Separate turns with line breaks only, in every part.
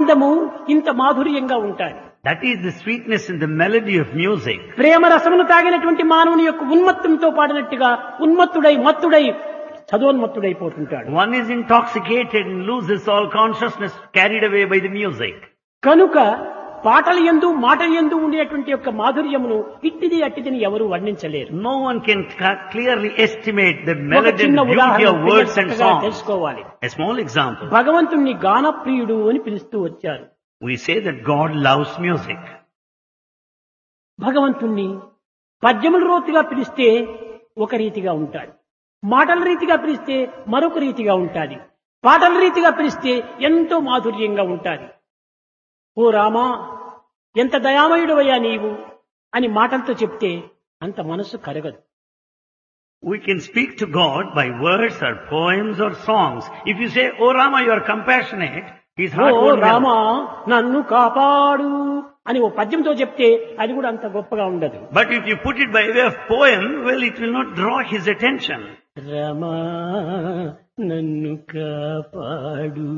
అందము ఇంత మాధుర్యంగా ఉంటాయి
That is the sweetness in the melody of music.
ప్రేమ రసమును తాగినటువంటి మానవుని యొక్క ఉన్మత్తంతో పాడినట్టుగా ఉన్మత్తుడై మత్తుడై చదోన్మత్తుడైపోతుంటాడు
One is intoxicated and loses all consciousness carried away by the music.
కనుక పాటల ఎందు మాటల ఎందు ఉండేటువంటి యొక్క మాధుర్యమును ఇట్టిది అట్టిదిని ఎవరు వర్ణించలేరు
No one can ca- clearly estimate the
ఒక
melody and
చిన్న
beauty
ఉదాహరణ
of words and
చక్కగా
songs.
తెలుసుకోవాలి
A small example.
భగవంతుణ్ణి గానప్రియుడు అని పిలుస్తూ వచ్చారు
We say that God loves music.
భగవంతుణ్ణి పద్యముల రోతిగా పిలిస్తే ఒక రీతిగా ఉంటాడు మాటల రీతిగా పిలిస్తే మరొక రీతిగా ఉంటాది పాటల రీతిగా పిలిస్తే ఎంతో మాధుర్యంగా ఉంటాది ఓ రామా ఎంత దయామయుడవయ్యా నీవు అని మాటలతో చెప్తే అంత మనసు కరగదు
We can speak to God by words or poems or songs. If you say, Oh Rama, you are compassionate, his heart
oh
won't melt.
Rama నన్ను కాపాడు అని ఓ పద్యంతో చెప్తే అది కూడా అంత గొప్పగా ఉండదు
But if you put it by way of poem, well, it will not draw his attention.
రమా నన్ను కాపాడు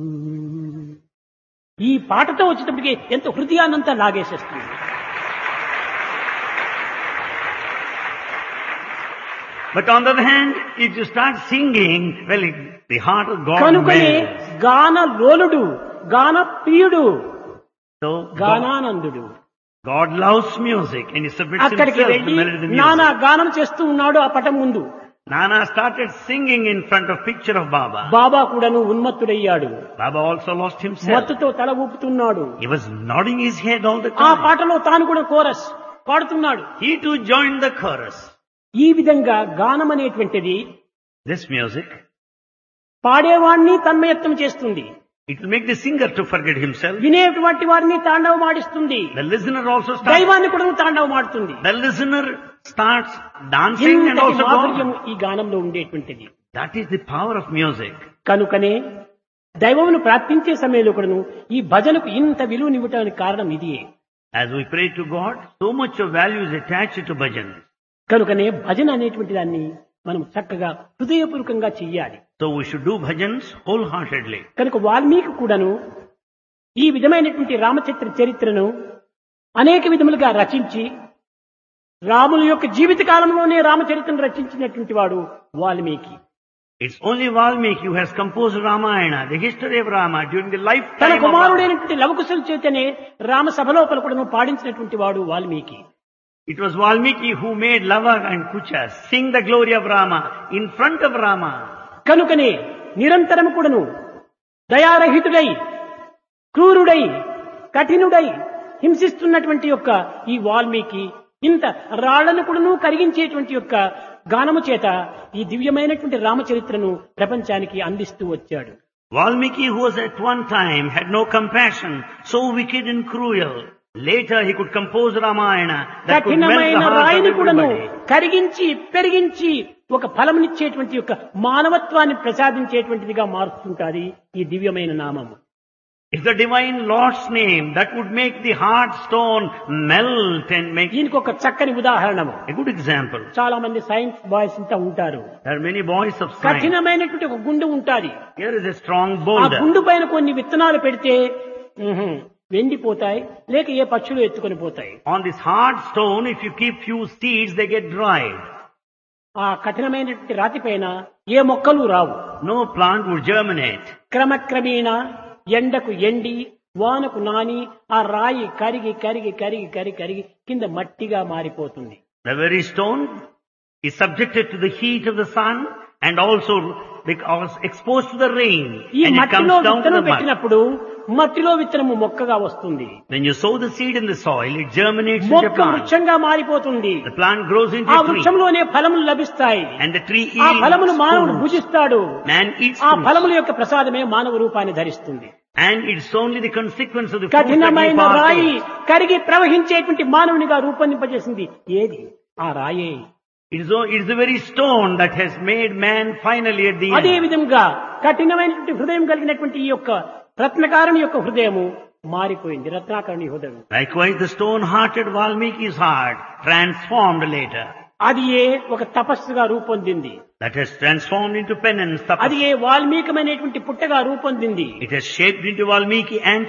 ఈ పాటతో వచ్చేటప్పటికి ఎంత హృదయాన్నంతా లాగేసేస్తుంది
But on the other hand, if you start singing, well, it, the heart of God
కనుకనే
melts.
గాన లోలుడు గాన ప్రియుడు
So God,
గానానందుడు
God loves music and he submits
అక్కడికి
himself to
వెళ్ళి
the melody of the
నానా
music.
గానం చేస్తూ ఉన్నాడు ఆ పటం ముందు
Nana started singing in front of picture of Baba.
బాబా కూడాను ఉన్మత్తుడయ్యాడు
Baba also lost himself.
మత్తుతో తల ఊపుతున్నాడు
He was nodding his head all the
ఆ
time.
పాటలో తాను కూడా కోరస్ పాడుతున్నాడు
He too joined the chorus.
ఈ విధంగా గానం అనేటువంటిది
This music,
పాడేవాణ్ణి తన్మయత్వం చేస్తుంది
it will make the singer to forget himself.
వినేటువంటి వారిని తాండవమాడిస్తుంది
The listener also starts,
దైవాన్ని కూడా తాండవమాడుతుంది
the listener starts dancing and
ఇంతటి
also
మాధుర్యం
God.
ఈ గానంలో ఉండేటువంటిది
That is the power of music.
కనుకనే దైవమును ప్రార్థించే సమయంలో కూడాను ఈ భజనకు ఇంత విలువనివ్వటానికి కారణం ఇదియే
As we pray to God, so much of value is attached to bhajan.
కనుకనే భజన అనేటువంటి దాన్ని మనం చక్కగా హృదయపూర్వకంగా చెయ్యాలి
So we should do bhajans wholeheartedly.
కనుక వాల్మీకి కూడాను ఈ విధమైనటువంటి రామచరిత్ర చరిత్రను అనేక విధములుగా రచించి రాముల యొక్క జీవిత కాలంలోనే రామచరిత్రను రచించినటువంటి వాడు Valmiki
It's only Valmiki who has composed Ramayana, the history of Rama during the
తన
lifetime of Rama.
కుమారుడైనటువంటి లవకుశల చేతనే రామ సభలోపల కూడాను పాడించినటువంటి వాడు Valmiki
It was Valmiki who made Lava and Kucha sing the glory of Rama in front of Rama.
కనుకనే నిరంతరం కూడాను దయారహితుడై క్రూరుడై కఠినుడై హింసిస్తున్నటువంటి యొక్క ఈ వాల్మీకి ఇంత రాళ్లను కూడాను కరిగించేటువంటి యొక్క గానము చేత ఈ దివ్యమైనటువంటి రామచరిత్రను ప్రపంచానికి అందిస్తూ వచ్చాడు
Valmiki who was at one time had no compassion, so wicked and cruel. Later he could compose Ramayana that could melt the
కఠినమైన
heart of
రాయిని కూడాను
everybody.
కరిగించి పెరిగించి ఒక ఫలమునిచ్చేటువంటి యొక్క మానవత్వాన్ని ప్రసాదించేటువంటిదిగా మారుస్తుంటాది ఈ దివ్యమైన నామము
It's the divine Lord's name that would make the heart stone melt and make
దీనికి ఒక చక్కని ఉదాహరణము
a good example.
చాలా మంది సైన్స్ బాయ్స్ ఇంత ఉంటారు
There are many boys of science.
కఠినమైనటువంటి ఒక గుండు ఉంటాది
Here is a strong
ఆ
boulder.
గుండు పైన కొన్ని విత్తనాలు పెడితే ఉహుం, వెండిపోతాయి లేక ఏ పక్షులు ఎత్తుకొని పోతాయి
On this hard stone, if you keep few seeds, they get dried.
ఆ కఠినమైనటువంటి రాతి పైన ఏ మొక్కలు రావు
No plant would germinate.
క్రమక్రమేణా ఎండకు ఎండి వానకు నాని ఆ రాయి కరిగి కరిగి కరిగి కరిగి కరిగి కింద మట్టిగా మారిపోతుంది
The very stone is subjected to the heat of the sun and also because exposed to the rain
ఈ
and it
మట్టిలో
comes down to
విత్తనం
the mud.
పెట్టినప్పుడు మట్టిలో విత్తనము మొక్కగా వస్తుంది
When you sow the seed in the soil, it germinates into a
మొక్క
plant.
వృక్షంగా మారిపోతుంది
The plant grows into
ఆ
a tree
వృక్షంలోనే ఫలములు లభిస్తాయి
and the tree
ఆ ఫలములు
eats
మానవుడు
fruits.
భుజిస్తాడు
Man eats
ఆ
fruits.
ఫలముల యొక్క ప్రసాదమే మానవ రూపాన్ని ధరిస్తుంది
And it's only the consequence of the fruit that we
కఠినమైన రాయి
partake.
కరిగి ప్రవహించేటువంటి మానవునిగా రూపొందింపజేసింది ఏది ఆ రాయే
It is, o- it is the very stone that has made man finally at the
అదే
end.
విధంగా కఠినమైనటువంటి హృదయం కలిగినటువంటి ఈ యొక్క రత్నకారుని యొక్క హృదయము మారిపోయింది రత్నాకరుని హృదయం
Likewise, the stone-hearted Valmiki's heart transformed later.
అది ఏ ఒక తపస్సుగా రూపొందింది
That has transformed into penance.
అది
tapas.
A వాల్మీకమైనటువంటి పుట్టగా రూపొందింది
It has shaped into Valmiki and